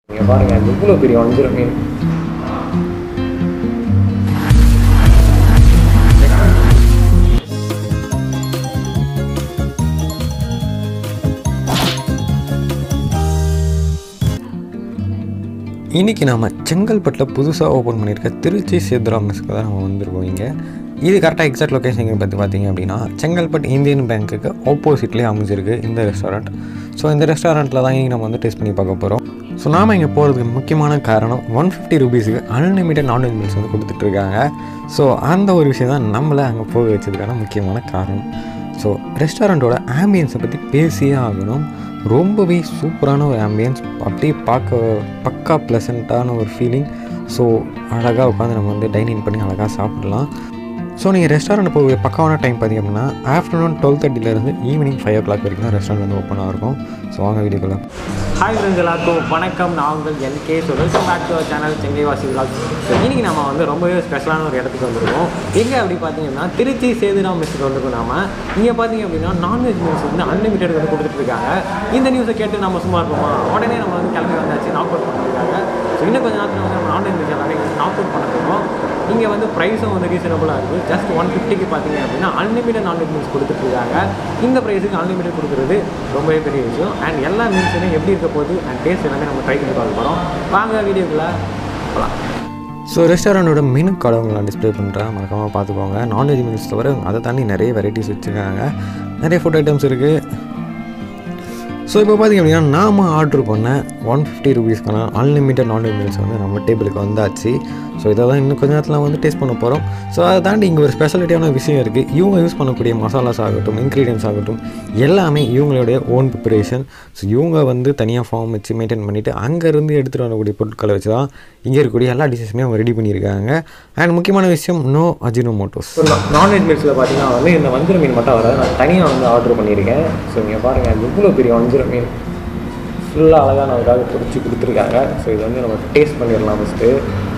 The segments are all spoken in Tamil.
நீங்கள் பாருங்கள் அது இவ்வளோ பெரிய வஞ்சிரம் மீன் இன்றைக்கி நாம் செங்கல்பட்டில் புதுசாக ஓப்பன் பண்ணியிருக்க திருச்சி சேத்ரா மெஸ்க்கு தான் நம்ம வந்திருக்கோம் இங்கே இது கரெக்டாக எக்ஸாக்ட் லொக்கேஷன் எங்கே பற்றி பார்த்தீங்க அப்படின்னா செங்கல்பட்டு இந்தியன் பேங்க்குக்கு ஆப்போசிட்லேயே அமைஞ்சிருக்கு இந்த ரெஸ்டாரண்ட் ஸோ இந்த ரெஸ்டாரண்ட்டில் தான் இன்றைக்கி நம்ம வந்து டேஸ்ட் பண்ணி பார்க்க போகிறோம் ஸோ நாம் இங்கே போகிறதுக்கு முக்கியமான காரணம் ஒன் ஃபிஃப்டி ருபீஸுக்கு அன்லிமிட்டட் நான்வெஜ் மீல்ஸ் வந்து கொடுத்துட்ருக்காங்க ஸோ அந்த ஒரு விஷயம் தான் நம்மளை அங்கே போக வச்சதுக்கான முக்கியமான காரணம் ஸோ ரெஸ்டாரண்ட்டோட ஆம்பியன்ஸை பற்றி பேசியே ஆகணும் ரொம்பவே சூப்பரான ஒரு ஆம்பியன்ஸ் அப்படியே பார்க்க பக்கா ப்ளசண்ட்டான ஒரு ஃபீலிங் ஸோ அழகாக உட்காந்து நம்ம வந்து டைனிங் பண்ணி அழகாக சாப்பிடலாம் ஸோ நீங்கள் ரெஸ்டாரண்ட் போக பக்காவான டைம் பார்த்தீங்க அப்படின்னா ஆஃப்டர்நூன் டுவெல் தேர்ட்டிலேருந்து ஈவினிங் ஃபைவ் ஓ கிளாக் வரைக்கும் தான் ரெஸ்டாரண்ட் வந்து ஓப்பனாக இருக்கும் ஸோ வாங்க வீடியோக்குள்ள ஹாய் ஃப்ரெண்ட்ஸ் எல்லாருக்கும் வணக்கம் நான் உங்கள் LK so welcome back to our channel Sengaivasi Vilas so இன்றைக்கி நம்ம வந்து ரொம்பவே ஸ்பெஷலான ஒரு இடத்துக்கு வந்திருக்கோம் எங்கே அப்படி பார்த்தீங்கன்னா திருச்சி சேதுராம் மெஸ்ஸுக்கு வந்திருக்கோம் நாம இங்கே பார்த்தீங்க அப்படின்னா நான்வெஜ் மீல்ஸ் வந்து அன்லிமிட்டட் வந்து கொடுத்துட்டு இருக்காங்க இந்த நியூஸை கேட்டு நம்ம சும்மா இருப்போமா உடனே நம்ம வந்து கிளம்பி வந்தாச்சு நாக் அவுட் பண்ணிருக்காங்க ஸோ இன்னும் கொஞ்சம் நேரத்தில் வந்து நம்ம நான்வெஜ் மீல்ஸ் எல்லாமே நாக் அவுட் பண்ண போகிறோம் இங்கே வந்து ப்ரைஸும் வந்து ரீசனபுளாக இருக்குது ஜஸ்ட் ஒன் ஃபிஃப்டிக்கு பார்த்தீங்க அப்படின்னா அன்லிமிட்டட் நான்வெஜ் மீல்ஸ் கொடுத்துட்ருக்காங்க இந்த ப்ரைஸுக்கு அன்லிமிட்டட் கொடுக்குறது ரொம்பவே பெரிய விஷயம் அண்ட் எல்லா மீல்ஸுமே எப்படி இருக்க போகுது அண்ட் டேஸ்ட் எல்லாமே நம்ம ட்ரை பண்ணி பார்க்க போகிறோம் வாங்க வீடியோக்குள்ளே போகலாம் ஸோ ரெஸ்டாரண்ட்டோட மெனு கார்டை உங்களை நான் டிஸ்ப்ளே பண்ணுறேன் மறக்காமல் பார்த்துக்கோங்க நான்வெஜ் மீல்ஸ் தவிர அதை தாண்டி நிறைய வெரைட்டிஸ் வச்சுருக்காங்க நிறைய ஃபுட் ஐட்டம்ஸ் இருக்குது ஸோ இப்போ பார்த்திங்க அப்படின்னா நாம் ஆர்டர் பண்ண ஒன் ஃபிஃப்டி ருபீஸ்க்கான அன்லிமிட்டட் நான்வெஜ் மீல்ஸ் வந்து நம்ம டேபிளுக்கு வந்தாச்சு ஸோ இதை தான் இன்னும் கொஞ்ச நேரத்தில் வந்து டேஸ்ட் பண்ண போகிறோம் ஸோ அதை தாண்டி இங்கே ஒரு ஸ்பெஷாலிட்டியான விஷயம் இருக்குது இவங்க யூஸ் பண்ணக்கூடிய மசாலாஸ் ஆகட்டும் இன்க்ரீடியன்ஸ் ஆகட்டும் எல்லாமே இவங்களுடைய ஓன் ப்ரிப்பரேஷன் ஸோ இவங்க வந்து தனியாக ஃபார்ம் வச்சு மெயின்டைன் பண்ணிவிட்டு அங்கேருந்து எடுத்துகிட்டு வரக்கூடிய பொருட்களை வச்சு தான் இங்கே இருக்கக்கூடிய எல்லா டிஷ்ஷஸுமே அவங்க ரெடி பண்ணியிருக்காங்க அண்ட் முக்கியமான விஷயம் நோ அஜினோமோட்டோஸ் ஸோ நான்வெஜ் மீல்ஸில் பார்த்தீங்கன்னா வந்து இந்த வஞ்சிர மீன் மட்டும் வராது நான் தனியாக வந்து ஆர்டர் பண்ணியிருக்கேன் ஸோ இங்கே பாருங்கள் அது இவ்வளோ பெரிய வஞ்சிர மீன் ஃபுல்லாக அழகாக நமக்காக பொரிச்சு கொடுத்துருக்காங்க ஸோ இது வந்து நம்ம டேஸ்ட் பண்ணிடலாம் ஃபஸ்ட்டு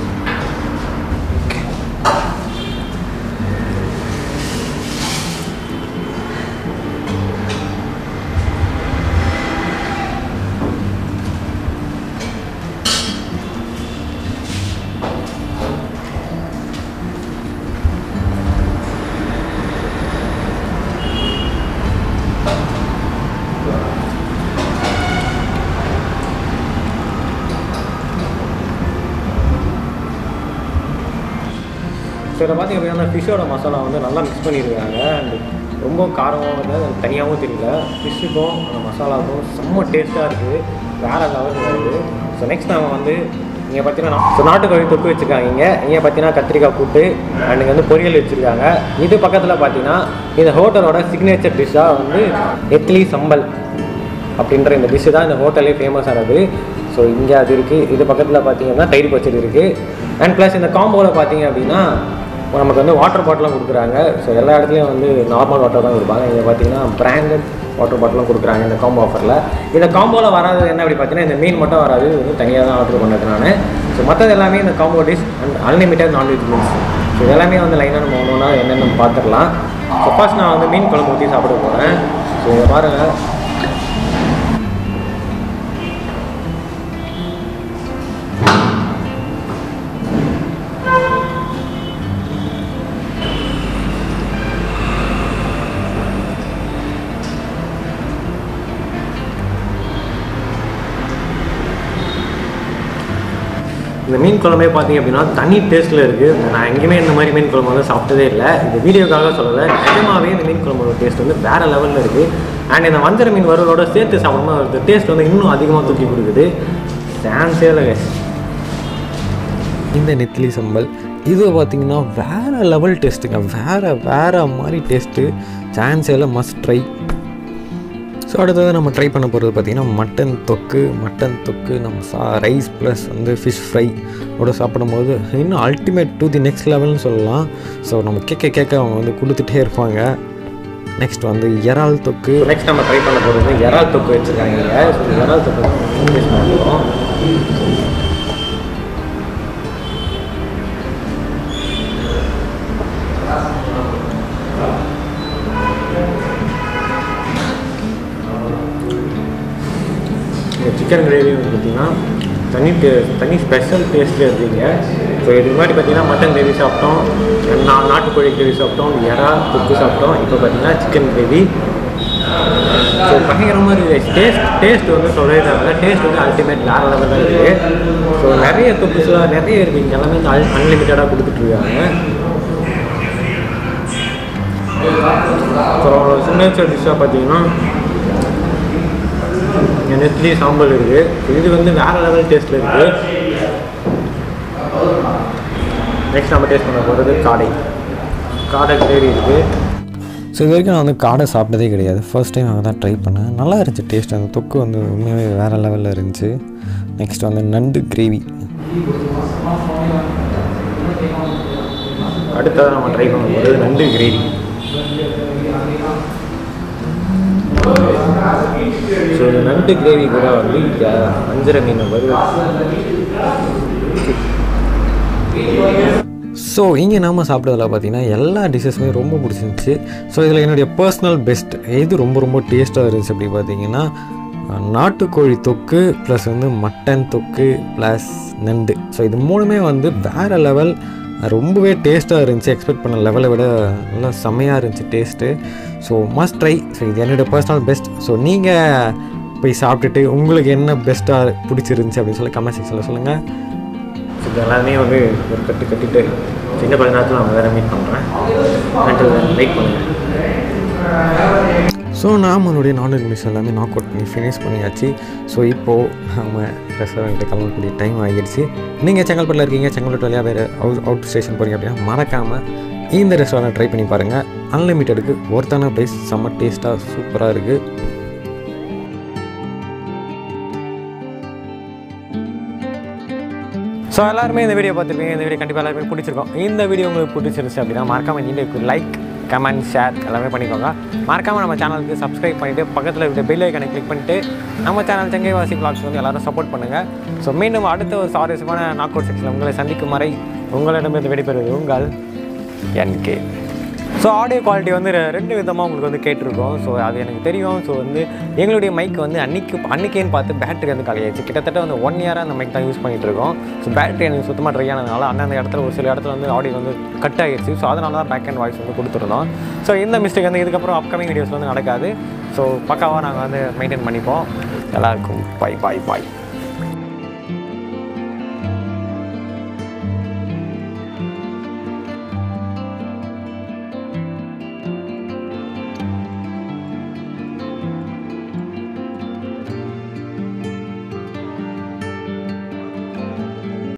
ஸோ இதில் பார்த்தீங்க அப்படின்னா அந்த ஃபிஷ்ஷோட மசாலா வந்து நல்லா மிக்ஸ் பண்ணியிருக்காங்க அண்ட் ரொம்ப காரமாகவும் இல்லை அது தனியாகவும் தெரியல ஃபிஷ்ஷுக்கும் அந்த மசாலாவுக்கும் செம்ம டேஸ்ட்டாக இருக்குது வேறு லெவலில் இருக்குது ஸோ நெக்ஸ்ட் நம்ம வந்து இங்கே பார்த்தீங்கன்னா ஸோ நாட்டுக்கோழி தொக்கு வச்சுருக்காங்க இங்கே இங்கே பார்த்தீங்கன்னா கத்திரிக்காய் கூட்டு அண்ட் இங்கே வந்து பொரியல் வச்சுருக்காங்க இது பக்கத்தில் பார்த்தீங்கன்னா இந்த ஹோட்டலோட சிக்னேச்சர் டிஷ்ஷாக வந்து நெத்திலி சம்பல் அப்படின்ற இந்த டிஷ்ஷு தான் இந்த ஹோட்டலே ஃபேமஸ் ஆனது ஸோ இங்கே அது இருக்குது இது பக்கத்தில் பார்த்தீங்கன்னா தயிர் பச்சடி இருக்குது அண்ட் ப்ளஸ் இந்த காம்போவில் பார்த்தீங்க அப்படின்னா நமக்கு வந்து வாட்டர் பாட்டிலும் கொடுக்குறாங்க ஸோ எல்லா இடத்துலையும் வந்து நார்மல் வாட்டர் தான் கொடுப்பாங்க இங்கே பார்த்தீங்கன்னா பிராண்டட் வாட்டர் பாட்டிலும் கொடுக்குறாங்க இந்த காம்போ ஆஃபரில் இந்த காம்போவில் வராது என்ன அப்படி பார்த்தீங்கன்னா இந்த மீன் மட்டும் வராது இது வந்து தனியாக தான் ஆர்டர் பண்ணது நான் ஸோ மற்றது எல்லாமே இந்த combo dish and unlimited non veg meals so இது எல்லாமே வந்து லைனாக நம்ம ஒன்று ஒன்றா என்னென்னு பார்த்துடலாம் ஸோ ஃபர்ஸ்ட் நான் வந்து மீன் குழம்பு ஊற்றி சாப்பிட போகிறேன் ஸோ இதை பாருங்கள் இந்த மீன் குழம்பே பார்த்தீங்க அப்படின்னா தனி டேஸ்ட்டில் இருக்குது நான் எங்கேயுமே இந்த மாதிரி மீன் குழம்பு வந்து சாப்பிட்டதே இல்லை இந்த வீடியோக்காக சொல்லலை நிஜமாவே இந்த மீன் குழம்போட டேஸ்ட் வந்து வேறு லெவலில் இருக்குது அண்ட் இந்த வஞ்சர மீன் வறுவலோட சேர்த்து சாப்பிடும்போது அந்த டேஸ்ட் வந்து இன்னும் அதிகமாக தூக்கி கொடுக்குது சான்ஸே இல்லை guys. இந்த நெத்திலி சம்பல் இது பார்த்தீங்கன்னா வேறு லெவல் டேஸ்ட்டுங்க வேறு வேறு மாதிரி டேஸ்ட்டு சான்ஸ் எல்லாம் மஸ்ட் ட்ரை ஸோ அடுத்தது நம்ம ட்ரை பண்ண போகிறது பார்த்திங்கன்னா மட்டன் தொக்கு மட்டன் தொக்கு நம்ம சா ரைஸ் ப்ளஸ் வந்து ஃபிஷ் ஃப்ரை ஓட சாப்பிடும்போது இன்னும் அல்டிமேட் டு தி நெக்ஸ்ட் லெவல்னு சொல்லலாம் ஸோ நம்ம கேட்க கேட்க அவங்க வந்து கொடுத்துட்டே இருப்பாங்க நெக்ஸ்ட் வந்து இறால் தொக்கு நெக்ஸ்ட் நம்ம ட்ரை பண்ண போகிறது இறால் தொக்கு வச்சுருக்காங்க இங்கே ஸோ இந்த இறால் தொக்கு தான் டேஸ்ட் பண்ணுறோம் இந்த சிக்கன் கிரேவி வந்து பார்த்திங்கன்னா தனி டே தனி ஸ்பெஷல் டேஸ்ட்டில் இருக்கீங்க ஸோ இதுக்கு முன்னாடி பார்த்தீங்கன்னா மட்டன் கிரேவி சாப்பிட்டோம் நான் நாட்டுக்கோழி கிரேவி சாப்பிட்டோம் எறா தொக்கு சாப்பிட்டோம் இப்போ பார்த்தீங்கன்னா சிக்கன் கிரேவி ஸோ பயங்கரமாக இருக்குது டேஸ்ட் டேஸ்ட் வந்து சொல்லவே தேவையில்ல டேஸ்ட் வந்து அல்டிமேட் வேறு லெவலில் தான் இருக்குது ஸோ நிறைய தொக்குஸ்லாம் நிறைய இருக்குது இங்கே எல்லாமே வந்து அன் அன்லிமிட்டடாக கொடுத்துட்ருக்காங்க ஸோ சிக்னேச்சர் டிஷ்ஷாக பார்த்தீங்கன்னா இங்கே நெத்திலி சாம்பல் இருக்குது இது வந்து வேறு லெவல் டேஸ்ட்டில் இருக்குது நெக்ஸ்ட் நம்ம டேஸ்ட் பண்ண போகிறது காடை காடை கிரேவி இருக்குது ஸோ இது வரைக்கும் நான் வந்து காடை சாப்பிட்டதே கிடையாது ஃபர்ஸ்ட் டைம் அங்கே தான் ட்ரை பண்ணேன் நல்லா இருந்துச்சு டேஸ்ட் அந்த தொக்கு வந்து உண்மையாகவே வேறு லெவலில் இருந்துச்சு நெக்ஸ்ட் வந்து நண்டு கிரேவி அடுத்ததாக நம்ம ட்ரை பண்ண போகிறது நண்டு கிரேவி ஸோ இந்த நண்டு கிரேவி கூட வந்து இங்கே அஞ்சரை மீன் வருது ஸோ இங்கே நாம சாப்பிட்டதில் பார்த்தீங்கன்னா எல்லா டிஷ்ஷஸுமே ரொம்ப பிடிச்சிருந்துச்சு ஸோ இதில் என்னுடைய பர்சனல் பெஸ்ட் எது ரொம்ப ரொம்ப டேஸ்ட்டாக இருந்துச்சு அப்படி பார்த்தீங்கன்னா அஹ், நாட்டுக்கோழி தொக்கு ப்ளஸ் வந்து மட்டன் தொக்கு ப்ளஸ் நண்டு ஸோ இது மூணுமே வந்து வேறு லெவல் ரொம்பவே டேஸ்ட்டாக இருந்துச்சு எக்ஸ்பெக்ட் பண்ண லெவலை விட நல்லா செம்மையாக இருந்துச்சு taste so must try so இது என்னுடைய பர்சனல் பெஸ்ட் ஸோ நீங்கள் போய் சாப்பிட்டுட்டு உங்களுக்கு என்ன பெஸ்ட்டாக பிடிச்சிருந்துச்சி அப்படின்னு சொல்லி கமெண்ட் செக்ஷனில் சொல்லுங்கள் ஸோ இது எல்லாமே வந்து ஒரு கட்டு கட்டிட்டு சின்ன கொஞ்ச நேரத்தில் நான் வேறு மீட் பண்ணுறேன் வெயிட் பண்ணுங்கள் ஸோ நம்மளுடைய நான்வெஜ் மிஸ் எல்லாமே நாக் அவுட் பண்ணி ஃபினிஷ் பண்ணியாச்சு ஸோ இப்போது நம்ம ரெஸ்டாரண்ட்டு கிளம்பக்கூடிய டைம் ஆகிடுச்சு நீங்கள் செங்கல்பட்டில் இருக்கீங்க செங்கல்பட்டு வழியாக வேறு அவுட் அவுட் ஸ்டேஷன் போகிறீங்க அப்படின்னா மறக்காமல் இந்த ரெஸ்டாரண்ட் ட்ரை பண்ணி பாருங்கள் அன்லிமிட்டெடுக்கு ஒருத்தான ப்ரைஸ் செம்ம டேஸ்ட்டாக சூப்பராக இருக்குது ஸோ எல்லாருமே இந்த வீடியோ பார்த்துருப்பீங்க இந்த வீடியோ கண்டிப்பாக எல்லாருமே பிடிச்சிருக்கோம் இந்த வீடியோ உங்களுக்கு பிடிச்சிருச்சு அப்படின்னா மறக்காம இந்த வீடியோக்கு லைக் கமெண்ட் ஷேர் எல்லாமே பண்ணிக்கோங்க மறக்காமல் நம்ம சேனலுக்கு சப்ஸ்கிரைப் பண்ணிவிட்டு பக்கத்தில் இருக்கிற பெல் ஐக்கனை கிளிக் பண்ணிட்டு நம்ம சேனல் செங்கை வாசி பிளாக்ஸ் வந்து எல்லாரும் சப்போர்ட் பண்ணுங்கள் ஸோ மீண்டும் அடுத்த ஒரு சுவாரஸ்யமான நாக் அவுட் செக்ஷனில் உங்களை சந்திக்கும் வரை உங்களிடமிருந்து விடைபெறுவது உங்கள் என்கே ஸோ ஆடியோ குவாலிட்டி வந்து ரெ- ரெண்டு விதமாக உங்களுக்கு வந்து கேட்டிருக்கோம் ஸோ அது எனக்கு தெரியும் ஸோ வந்து எங்களுடைய மைக் வந்து அன்னைக்கு அன்னைக்கேன்னு பார்த்து பேட்டரி வந்து காலியாச்சு கிட்டத்தட்ட வந்து ஒன் இயராக அந்த மைக் தான் யூஸ் பண்ணிகிட்டு இருக்கோம் ஸோ பேட்டரி எனக்கு சுத்தமாக ட்ரை ஆனதுனால அந்தந்த இடத்துல ஒரு சில இடத்துல வந்து ஆடியோ வந்து கட் ஆகிடுச்சு ஸோ அதனால தான் பேக் அண்ட் வாய்ஸ் வந்து கொடுத்துருந்தோம் ஸோ இந்த மிஸ்டேக் வந்து இதுக்கப்புறம் அப்கமிங் வீடியோஸ் வந்து நடக்காது ஸோ பக்காவாக நாங்கள் வந்து மெயின்டைன் பண்ணிப்போம் எல்லாருக்கும் பை பாய் பாய்